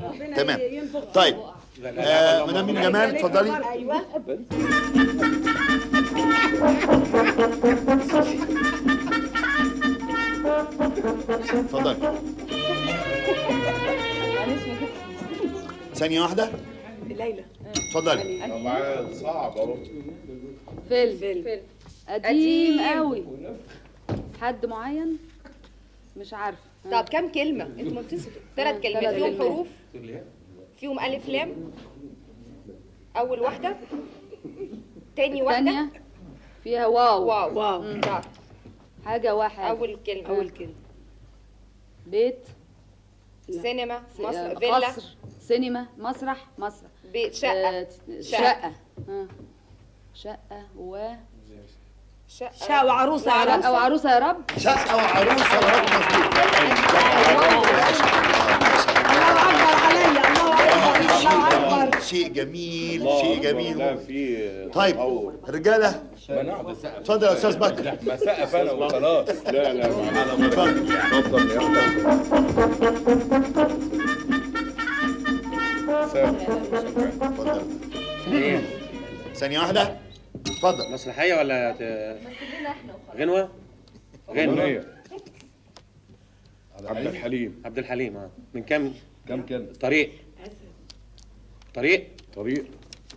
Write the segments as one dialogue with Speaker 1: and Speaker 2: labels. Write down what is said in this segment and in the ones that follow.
Speaker 1: تمام طيب آه مدام مين جمال اتفضلي
Speaker 2: ايوه
Speaker 1: اتفضلي ثانية واحدة
Speaker 2: ليلى
Speaker 1: اتفضلي
Speaker 3: طبعا صعب اهو
Speaker 4: فيلم
Speaker 2: فيلم
Speaker 4: قديم قوي حد معين مش عارفه ها.
Speaker 5: طب كم كلمة؟ انتوا متصلوا ثلاث كلمات
Speaker 4: ثلاث
Speaker 5: فيهم
Speaker 4: كلمات.
Speaker 5: حروف فيهم ألف لام أول واحدة تاني واحدة
Speaker 4: الثانية فيها واو
Speaker 5: واو
Speaker 2: واو
Speaker 5: صح
Speaker 4: حاجة واحد
Speaker 5: أول كلمة
Speaker 2: اول كلمه
Speaker 4: بيت
Speaker 5: سينما
Speaker 4: س-
Speaker 5: مصر
Speaker 4: آه،
Speaker 5: فيلا
Speaker 4: قصر سينما مسرح مسرح
Speaker 5: بيت شقة
Speaker 4: آه، شقة ها. شقة و
Speaker 5: شقة
Speaker 2: شقه وعروسه يا رب
Speaker 4: أو عروسة يا رب
Speaker 1: شقة وعروسة ورب مظبوط
Speaker 2: الله اكبر عليا الله اكبر الله اكبر
Speaker 1: شيء جميل
Speaker 3: الله
Speaker 1: شيء
Speaker 3: أكبر،
Speaker 1: جميل
Speaker 3: لا في
Speaker 1: طيب
Speaker 3: تطور.
Speaker 1: رجالة اتفضل يا استاذ بكر
Speaker 3: ما سقف انا وخلاص لا لا معلش.
Speaker 1: اتفضل
Speaker 3: اتفضل يا
Speaker 1: اتفضل ثانية واحدة اتفضل
Speaker 6: مسرحية ولا ت- غنوة؟ غنوة
Speaker 3: أغنية عبد الحليم
Speaker 6: عبد الحليم اه من كام
Speaker 3: كم كان
Speaker 6: طريق طريق
Speaker 3: طريق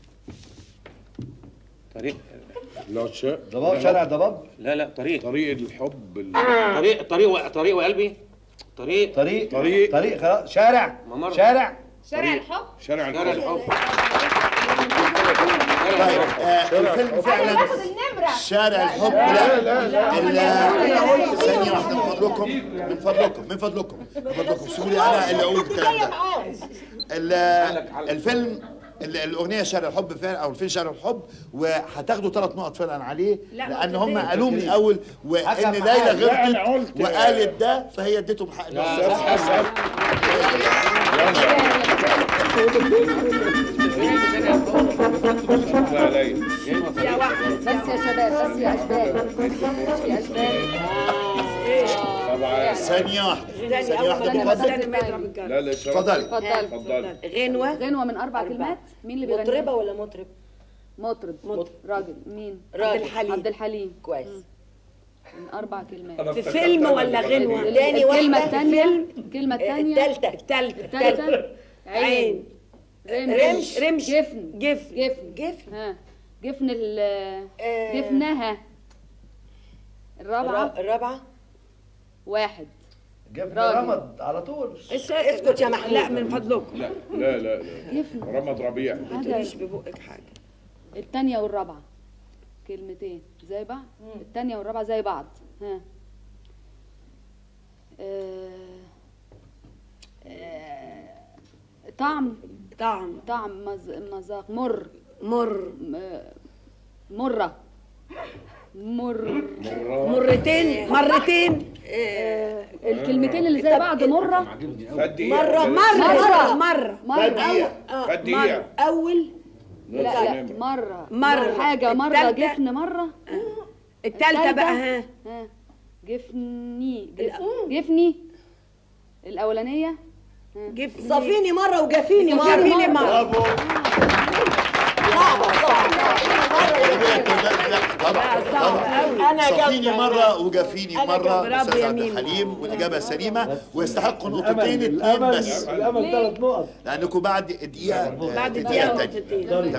Speaker 6: طريق
Speaker 3: لا شاء
Speaker 7: ضباب شارع ضباب
Speaker 6: لا لا طريق
Speaker 3: طريق الحب ال-
Speaker 6: طريق طريق و... طريق وقلبي طريق
Speaker 7: طريق
Speaker 3: طريق.
Speaker 7: طريق خلاص شارع
Speaker 6: ممر.
Speaker 7: شارع
Speaker 5: شارع الحب
Speaker 3: شارع
Speaker 6: شارع
Speaker 3: الحب
Speaker 6: الحب شارع
Speaker 1: طيب
Speaker 6: الحب
Speaker 1: آه الفيلم فعلا
Speaker 5: باخد النمرة
Speaker 1: شارع الحب لا لا ثانية واحدة من فضلكم من فضلكم من فضلكم من فضلكم سيبوا لي أنا اللي أقول الكلام ده ال- الفيلم ال- الأغنية شارع الحب فعلا أو الفيلم شارع الحب وهتاخدوا ثلاث نقط فعلا عليه
Speaker 2: لا،
Speaker 1: لأن هم
Speaker 2: نقطتين.
Speaker 1: قالوا من الأول وإن
Speaker 7: حكم
Speaker 1: ليلى
Speaker 7: معاك.
Speaker 3: لا، أنا
Speaker 1: غلطت
Speaker 3: قلت-
Speaker 1: وقالت ده فهي اديتهم حق
Speaker 3: لا لا
Speaker 2: يا واحده
Speaker 4: بس يا شباب بس يا أشبال بس يا أشبال
Speaker 3: طبعا
Speaker 1: ثانية واحدة
Speaker 2: ثاني
Speaker 1: ثانية
Speaker 2: اول
Speaker 1: واحدة
Speaker 2: ما
Speaker 1: من فضلك
Speaker 2: ثاني ما يضرب الجرس
Speaker 3: لا لا شرف.
Speaker 1: اتفضلي
Speaker 4: اتفضل
Speaker 3: اتفضل
Speaker 2: غنوه
Speaker 4: غنوة من أربع كلمات مين اللي بيغني
Speaker 8: مطربة ولا مطرب؟
Speaker 4: مطرب
Speaker 8: مطرب.
Speaker 4: راجل مين
Speaker 8: راجل.
Speaker 2: الحليم.
Speaker 4: عبد الحليم
Speaker 8: كويس
Speaker 4: من أربع كلمات
Speaker 2: في فيلم ولا غنوه
Speaker 4: ال-
Speaker 8: تاني
Speaker 4: الكلمة
Speaker 8: واحدة
Speaker 4: الثانية الكلمة الثانية
Speaker 8: التالتة
Speaker 2: الثالثه
Speaker 4: الثالثة
Speaker 2: عين
Speaker 4: رمش
Speaker 2: رمش رمش
Speaker 4: جفن
Speaker 2: جفن
Speaker 4: جفن
Speaker 8: جفن
Speaker 4: ها جفن ال
Speaker 8: آه.
Speaker 4: جفنها الرابعة
Speaker 8: الرابعة
Speaker 4: واحد
Speaker 7: جبن
Speaker 4: راجل.
Speaker 7: رمض على طول
Speaker 2: اسكت يا محمود لا من فضلكم
Speaker 3: لا لا لا لا
Speaker 4: جفن
Speaker 3: رمض ربيع
Speaker 4: حاجة
Speaker 2: مش ببقك حاجه
Speaker 4: التانية والرابعة كلمتين زي بعض التانية والرابعة زي بعض ها آه، آه، طعم
Speaker 2: طعم
Speaker 4: طعم مز- مذاق مر
Speaker 2: مر
Speaker 4: م- مرة مر
Speaker 2: مرتين مرتين
Speaker 4: الكلمتين اللي زي بعض مرة
Speaker 3: فدي
Speaker 2: مرة مرة
Speaker 4: مرة.
Speaker 2: مرة مرة
Speaker 4: مرة
Speaker 1: دقيقة.
Speaker 2: آه،
Speaker 3: فدي
Speaker 2: مرة
Speaker 3: دقيقة.
Speaker 2: أول
Speaker 4: لا لا
Speaker 3: نمرة.
Speaker 4: مرة
Speaker 2: مرة.
Speaker 4: حاجة مرة
Speaker 2: التالتة.
Speaker 4: جفن مرة
Speaker 2: التالتة بقى ها
Speaker 4: ها جفني جف- جفني الأولانية
Speaker 2: جفن
Speaker 8: صافيني مرة وجافيني مرة
Speaker 2: جفيني مرة
Speaker 1: برافو طبعا طبعا
Speaker 8: أنا
Speaker 1: صفيني
Speaker 8: جامدة.
Speaker 1: مرة وجافيني
Speaker 2: أنا
Speaker 1: مرة
Speaker 2: جامدة.
Speaker 1: أستاذ
Speaker 2: برافو يا
Speaker 1: عبد
Speaker 2: ميمو.
Speaker 1: الحليم والإجابة سليمة ويستحقوا نقطتين اتنين بس
Speaker 7: الامل ثلاث نقط
Speaker 1: لأنكم بعد دقيقة
Speaker 2: بعد
Speaker 1: دقيقة
Speaker 2: دقيقة
Speaker 1: تانية
Speaker 2: نقطتين